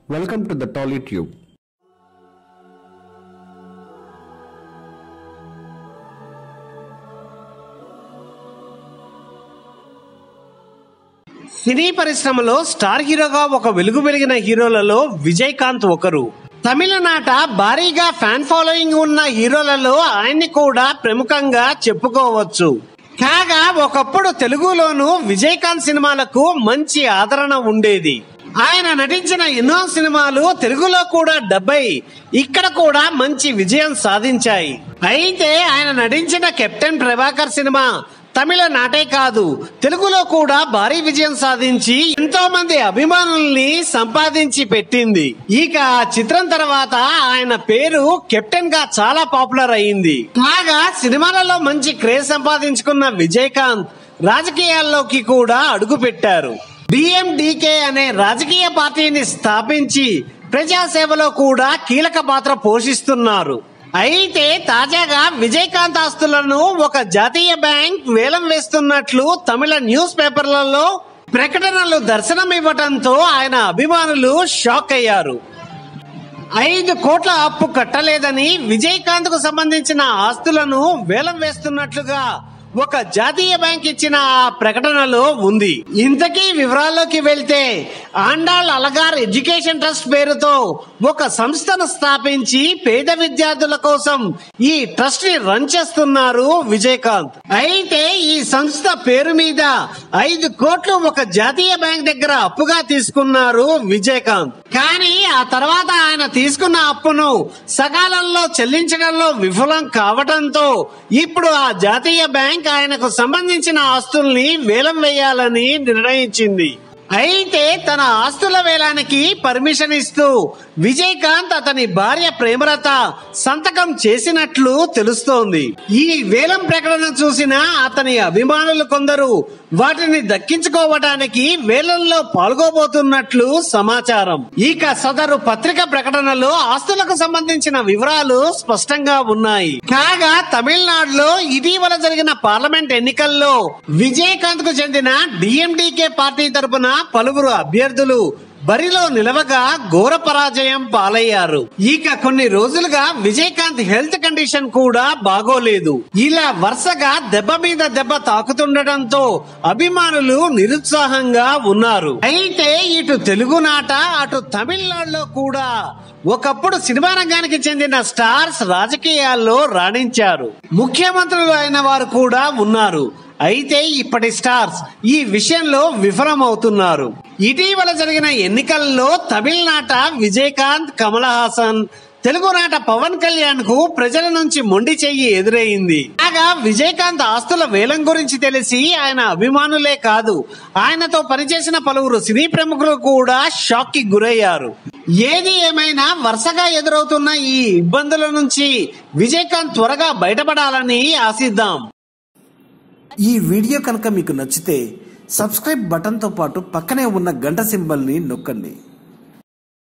Welcome to the TollyTube. సినీ పరిశ్రమలో star హీరోగా ఒక వెలుగు వెలిగిన హీరోలలో విజయకాంత్ ఒకరు తమిళనాట భారీగా ఫ్యాన్ ఫాలోయింగ్ ఉన్న హీరోలలో ఆయన్ని కూడా ప్రముఖంగా చెప్పుకోవచ్చు కాగా ఒకప్పుడు తెలుగులోను విజయకాంత్ సినిమాలకు మంచి ఆదరణ ఉండేది ఆయన నటించిన ఎన్నో సినిమాలు తెలుగులో కూడా డబ్బై ఇక్కడ కూడా మంచి విజయం సాధించాయి అయితే ఆయన నటించిన కెప్టెన్ ప్రభాకర్ సినిమా తమిళ నాటే కాదు తెలుగులో కూడా భారీ విజయం సాధించి ఎంతో మంది అభిమానుల్ని సంపాదించి పెట్టింది ఇక ఆ చిత్రం తర్వాత ఆయన పేరు కెప్టెన్ గా చాలా పాపులర్ అయింది కాగా సినిమాలలో మంచి క్రేజ్ సంపాదించుకున్న విజయకాంత్ రాజకీయాల్లోకి కూడా అడుగు పెట్టారు డిఎండికే అనే రాజకీయ పార్టీని స్థాపించి ప్రజాసేవలో కూడా కీలక పాత్ర పోషిస్తున్నారు అయితే తాజాగా విజయకాంత్ ఆస్తులను ఒక జాతీయ బ్యాంక్ వేలం వేస్తున్నట్లు తమిళ న్యూస్ పేపర్లలో ప్రకటనలు దర్శనం ఇవ్వడంతో ఆయన అభిమానులు షాక్ అయ్యారు ఐదు కోట్ల అప్పు కట్టలేదని విజయకాంత్ కు సంబంధించిన ఆస్తులను వేలం వేస్తున్నట్లుగా ఒక జాతీయ బ్యాంక్ ఇచ్చిన ఆ ప్రకటనలో ఉంది ఇంతకీ వివరాల్లోకి వెళ్తే ఆండాల్ అలగార్ ఎడ్యుకేషన్ ట్రస్ట్ పేరుతో ఒక సంస్థను స్థాపించి పేద విద్యార్థుల కోసం ఈ ట్రస్ట్ ని రన్ చేస్తున్నారు విజయకాంత్ అయితే ఈ సంస్థ పేరు మీద ఐదు కోట్లు ఒక జాతీయ బ్యాంక్ దగ్గర అప్పుగా తీసుకున్నారు విజయకాంత్ కానీ ఆ తర్వాత ఆయన తీసుకున్న అప్పును సకాలంలో చెల్లించడంలో విఫలం కావడంతో ఇప్పుడు ఆ జాతీయ బ్యాంక్ ఆయనకు సంబంధించిన ఆస్తుల్ని వేలం వేయాలని నిర్ణయించింది అయితే తన ఆస్తుల వేలానికి పర్మిషన్ ఇస్తూ విజయకాంత్ అతని భార్య ప్రేమలత సంతకం చేసినట్లు తెలుస్తోంది ఈ వేలం ప్రకటన చూసిన అతని అభిమానులు కొందరు వాటిని దక్కించుకోవటానికి వేలంలో పాల్గొబోతున్నట్లు సమాచారం ఇక సదరు పత్రిక ప్రకటనలో ఆస్తులకు సంబంధించిన వివరాలు స్పష్టంగా ఉన్నాయి కాగా తమిళనాడులో ఇటీవల జరిగిన పార్లమెంట్ ఎన్నికల్లో విజయకాంత్ కు చెందిన డిఎండికే పార్టీ తరపున పలువురు అభ్యర్థులు బరిలో నిలవగా ఘోర పరాజయం పాలయ్యారు ఇక కొన్ని రోజులుగా విజయకాంత్ హెల్త్ కండిషన్ కూడా బాగోలేదు ఇలా వరుసగా దెబ్బ మీద దెబ్బ తాకుతుండటంతో అభిమానులు నిరుత్సాహంగా ఉన్నారు అయితే ఇటు తెలుగునాట అటు తమిళనాడులో కూడా ఒకప్పుడు సినిమా రంగానికి చెందిన స్టార్స్ రాజకీయాల్లో రాణించారు ముఖ్యమంత్రులు అయిన వారు కూడా ఉన్నారు అయితే ఇప్పటి స్టార్స్ ఈ విషయంలో విఫలమవుతున్నారు ఇటీవల జరిగిన ఎన్నికల్లో తమిళనాట విజయకాంత్ కమల్ హాసన్ తెలుగునాట పవన్ కళ్యాణ్ కు ప్రజల నుంచి మొండి చెయ్యి ఎదురైంది కాగా విజయకాంత్ ఆస్తుల వేలం గురించి తెలిసి ఆయన అభిమానులే కాదు ఆయనతో పనిచేసిన పలువురు సినీ ప్రముఖులు కూడా షాక్ కి గురయ్యారు ఏది ఏమైనా వరుసగా ఎదురవుతున్న ఈ ఇబ్బందుల నుంచి విజయకాంత్ త్వరగా బయటపడాలని ఆశిద్దాం ఈ వీడియో కనుక మీకు నచ్చితే సబ్స్క్రైబ్ బటన్తో పాటు పక్కనే ఉన్న గంట సింబల్ని నొక్కండి